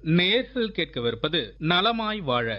நேர்கள் கேட்கவிருப்பது நலமாய் வாழ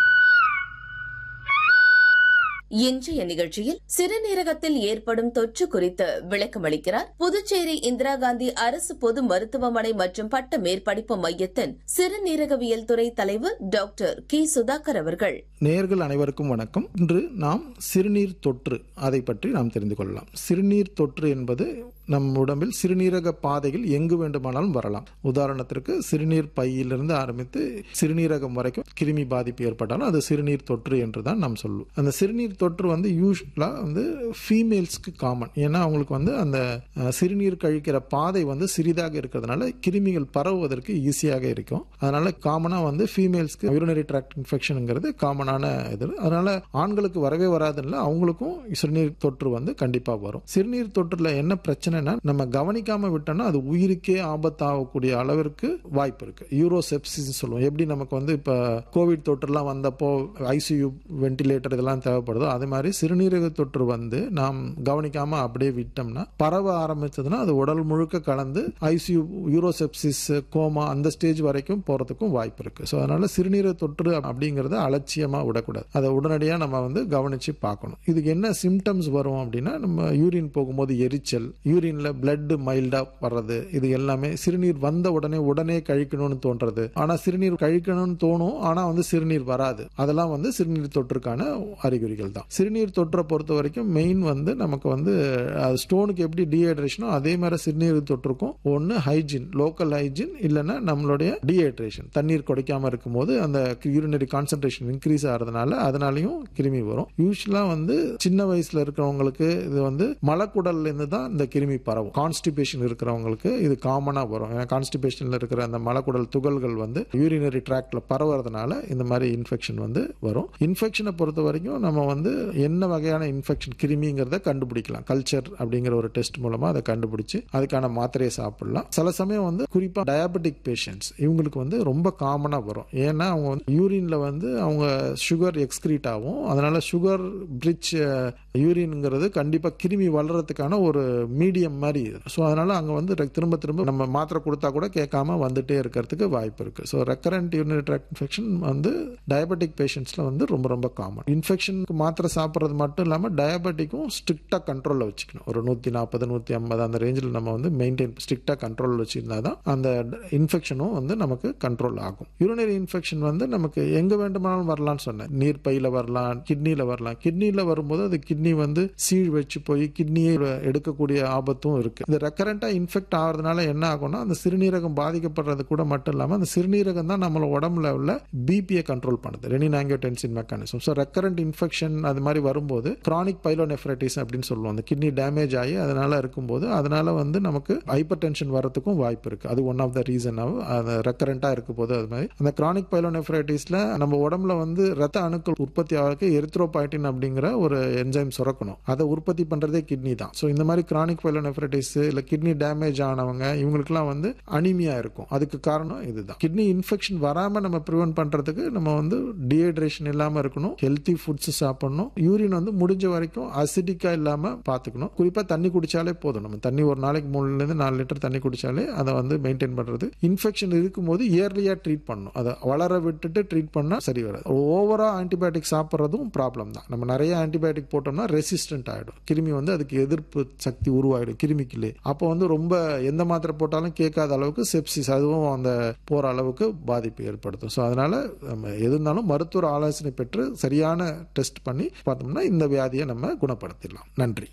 இன்றைய நிகழ்ச்சியில் சிறுநீரகத்தில் ஏற்படும் தொற்று குறித்து விளக்கமளிக்கிறார் புதுச்சேரி இந்திரா காந்தி அரசு பொது மருத்துவமனை மற்றும் பட்ட மேற்படிப்பு மையத்தின் சிறுநீரகவியல் துறை தலைவர் டாக்டர் கி சுதாகர் அவர்கள் நேர்கள் அனைவருக்கும் வணக்கம் இன்று நாம் சிறுநீர் தொற்று அதை பற்றி நாம் தெரிந்து கொள்ளலாம் சிறுநீர் தொற்று என்பது நம் உடம்பில் சிறுநீரக பாதையில் எங்கு வேண்டுமானாலும் வரலாம் உதாரணத்திற்கு சிறுநீர் பையிலிருந்து ஆரம்பித்து சிறுநீரகம் வரைக்கும் கிருமி பாதிப்பு ஏற்பட்டாலும் அது சிறுநீர் தொற்று என்று தான் நாம் சொல்லுவோம் அந்த சிறுநீர் தொற்று வந்து யூஸ்வலாக வந்து ஃபீமேல்ஸ்க்கு காமன் ஏன்னா அவங்களுக்கு வந்து அந்த அஹ், சிறுநீர் கழிக்கிற பாதை வந்து சிறிதாக இருக்கிறதுனால கிருமிகள் பரவுவதற்கு ஈஸியாக இருக்கும் அதனால காமனாக வந்து ஃபீமேல்ஸ்க்கு யூரினரி ட்ராக்ட் இன்ஃபெக்ஷனுங்கிறது காமனான இது அதனால ஆண்களுக்கு வரவே வராதுல்ல அவங்களுக்கும் சிறுநீர் தொற்று வந்து கண்டிப்பாக வரும் சிறுநீர் தொற்றுல என்ன பிரச்சனைனா நம்ம கவனிக்காம விட்டோம்னா அது உயிருக்கே ஆபத்தாகக்கூடிய அளவிற்கு வாய்ப்பு இருக்கு யூரோசெப்சிஸ் சொல்லுவோம் எப்படி நமக்கு வந்து இப்போ கோவிட் தொற்றுலாம் வந்தப்போ ஐசியூ வென்டிலேட்டர் இதெல்லாம் தேவைப்படுதோ அதே மாதிரி சிறுநீரக தொற்று வந்து நாம் கவனிக்காம அப்படியே விட்டோம்னா பரவ ஆரம்பிச்சதுன்னா அது உடல் முழுக்க கலந்து ஐசியூ யூரோசெப்சிஸ் கோமா அந்த ஸ்டேஜ் வரைக்கும் போறதுக்கும் வாய்ப்பு இருக்கு ஸோ அதனால சிறுநீரக தொற்று அப்படிங்கறத அலட்சியமா விடக்கூடாது அதை உடனடியாக நம்ம வந்து கவனிச்சு பார்க்கணும் இதுக்கு என்ன சிம்டம்ஸ் வரும் அப்படின்னா நம்ம யூரின் போகும்போது எரிச்சல் யூரின்ல பிளட் மைல்டா வர்றது இது எல்லாமே சிறுநீர் வந்த உடனே உடனே கழிக்கணும்னு தோன்றது ஆனா சிறுநீர் கழிக்கணும்னு தோணும் ஆனா வந்து சிறுநீர் வராது அதெல்லாம் வந்து சிறுநீர் தொற்றுக்கான அறிகுறிகள் தான் சிறுநீர் தொற்றை பொறுத்த வரைக்கும் மெயின் வந்து நமக்கு வந்து ஸ்டோனுக்கு எப்படி டீஹைட்ரேஷனோ அதே மாதிரி சிறுநீர் தொற்றுக்கும் ஒன்று ஹைஜீன் லோக்கல் ஹைஜீன் இல்லைன்னா நம்மளுடைய டீஹைட்ரேஷன் தண்ணீர் குடைக்காம இருக்கும்போது அந்த யூரினரி கான்சன்ட்ரேஷன் இன்க்ரீஸ் ஆகிறதுனால அதனாலையும் கிருமி வரும் யூஸ்வலா வந்து சின்ன வயசுல இருக்கிறவங்களுக்கு இது வந்து மலக்குடல்ல இருந்து தான் இந்த கிருமி பரவும் கான்ஸ்டிபேஷன் இருக்கிறவங்களுக்கு இது காமனா வரும் ஏன்னா கான்ஸ்டிபேஷன்ல இருக்கிற அந்த மலக்குடல் துகள்கள் வந்து யூரினரி ட்ராக்ட்ல பரவுறதுனால இந்த மாதிரி இன்ஃபெக்ஷன் வந்து வரும் இன்ஃபெக்ஷனை பொறுத்த வரைக்கும் நம்ம வந்து என்ன வகையான இன்ஃபெக்ஷன் கிருமிங்கிறத கண்டுபிடிக்கலாம் கல்ச்சர் அப்படிங்கிற ஒரு டெஸ்ட் மூலமா அதை கண்டுபிடிச்சு அதுக்கான மாத்திரையை சாப்பிடலாம் சில சமயம் வந்து குறிப்பா டயபெட்டிக் பேஷண்ட்ஸ் இவங்களுக்கு வந்து ரொம்ப காமனா வரும் ஏன்னா அவங்க வந்து யூரின்ல வந்து அவங்க சுகர் எக்ஸ்கிரீட் ஆகும் அதனால சுகர் பிரிட்ஜ் யூரின்ங்கிறது கண்டிப்பா கிருமி வளர்றதுக்கான ஒரு மீடியம் மாதிரி ஸோ அதனால அங்க வந்து ரெ- திரும்ப திரும்ப நம்ம மாத்திரை கொடுத்தா கூட கேட்காம வந்துட்டே இருக்கிறதுக்கு வாய்ப்பு இருக்கு so recurrent urinary tract infection வந்து டயபெட்டிக் பேஷண்ட்ஸ்ல வந்து ரொம்ப ரொம்ப காமன் இன்ஃபெக்ஷனுக்கு மாத்திரை சாப்பிட்றது மட்டும் இல்லாமல் டயபெட்டிக்கும் ஸ்ட்ரிக்டாக கண்ட்ரோலில் வச்சுக்கணும் ஒரு நூற்றி நாற்பது நூற்றி ஐம்பது அந்த ரேஞ்சில் நம்ம வந்து மெயின்டைன் ஸ்ட்ரிக்டாக கண்ட்ரோலில் வச்சிருந்தா தான் அந்த இன்ஃபெக்ஷனும் வந்து நமக்கு கண்ட்ரோல் ஆகும் யூரினரி இன்ஃபெக்ஷன் வந்து நமக்கு எங்கே வேண்டுமானாலும் வரலாம்னு சொன்னேன் நீர் பையில் வரலாம் கிட்னியில் வரலாம் கிட்னியில் வரும்போது அது கிட்னி வந்து சீழ் வச்சு போய் கிட்னியை எடுக்கக்கூடிய ஆபத்தும் இருக்கு இந்த ரெக்கரண்டா இன்ஃபெக்ட் ஆகிறதுனால என்ன ஆகும்னா அந்த சிறுநீரகம் பாதிக்கப்படுறது கூட மட்டும் இல்லாமல் அந்த சிறுநீரகம் தான் நம்மள உடம்புல உள்ள பிபியை கண்ட்ரோல் பண்ணுது renin angiotensin mechanism so recurrent infection அது மாதிரி வரும்போது கிரானிக் பைலோனெஃப்ரைட்டிஸ் அப்படின்னு சொல்லுவோம் அந்த கிட்னி டேமேஜ் ஆகி அதனால இருக்கும்போது அதனால வந்து நமக்கு ஹைப்பர் டென்ஷன் வரதுக்கும் வாய்ப்பு இருக்கு அது ஒன் ஆஃப் த ரீசன் அது ரெக்கரண்டா இருக்கும் போது அது மாதிரி அந்த கிரானிக் பைலோனெஃப்ரைட்டிஸ்ல நம்ம உடம்புல வந்து ரத்த அணுக்கள் உற்பத்தி ஆகிறதுக்கு எரித்ரோபாய்டின் அப்படிங்கிற ஒரு என்சைம் சுரக்கணும் அதை உற்பத்தி பண்றதே கிட்னி தான் ஸோ இந்த மாதிரி கிரானிக் பைலோனெஃப்ரைட்டிஸ் இல்ல கிட்னி டேமேஜ் ஆனவங்க இவங்களுக்குலாம் வந்து அனிமியா இருக்கும் அதுக்கு காரணம் இதுதான் கிட்னி இன்ஃபெக்ஷன் வராம நம்ம ப்ரிவென்ட் பண்றதுக்கு நம்ம வந்து டீஹைட்ரேஷன் இல்லாம இருக்கணும் ஹெல்த்தி ஃபுட்ஸ் சாப்பிடணும் யூரின் வந்து முடிஞ்ச வரைக்கும் அசிடிக்கா இல்லாம பாத்துக்கணும் குறிப்பா தண்ணி குடிச்சாலே போதும் நம்ம தண்ணி ஒரு நாளைக்கு மூணுல இருந்து நாலு லிட்டர் தண்ணி குடிச்சாலே அதை வந்து மெயின்டைன் பண்றது இன்ஃபெக்ஷன் இருக்கும்போது இயர்லியா ட்ரீட் பண்ணணும் அதை வளர விட்டுட்டு ட்ரீட் பண்ணா சரி வராது ஓவரா ஆன்டிபயோட்டிக் சாப்பிட்றதும் ப்ராப்ளம் தான் நம்ம நிறைய ஆன்டிபயோட்டிக் போட்டோம்னா ரெசிஸ்டன்ட் ஆயிடும் கிருமி வந்து அதுக்கு எதிர்ப்பு சக்தி உருவாயிடும் கிருமிக்குள்ளே அப்போ வந்து ரொம்ப எந்த மாத்திரை போட்டாலும் கேட்காத அளவுக்கு செப்சிஸ் அதுவும் அந்த போற அளவுக்கு பாதிப்பு ஏற்படுத்தும் ஸோ அதனால நம்ம எது இருந்தாலும் மருத்துவர் ஆலோசனை பெற்று சரியான டெஸ்ட் பண்ணி பார்த்தோம்னா இந்த வியாதியை நம்ம குணப்படுத்திடலாம் நன்றி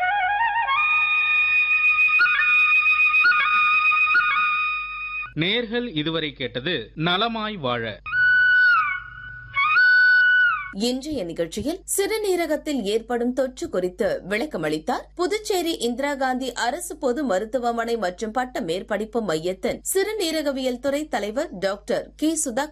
நேர்கள் இதுவரை கேட்டது நலமாய் வாழ இன்றைய நிகழ்ச்சியில் சிறுநீரகத்தில் ஏற்படும் தொற்று குறித்து விளக்கமளித்தார் புதுச்சேரி இந்திரா காந்தி அரசு பொது மருத்துவமனை மற்றும் பட்ட மேற்படிப்பு மையத்தின் சிறுநீரகவியல் துறை தலைவர் டாக்டர் கி சுதாகர்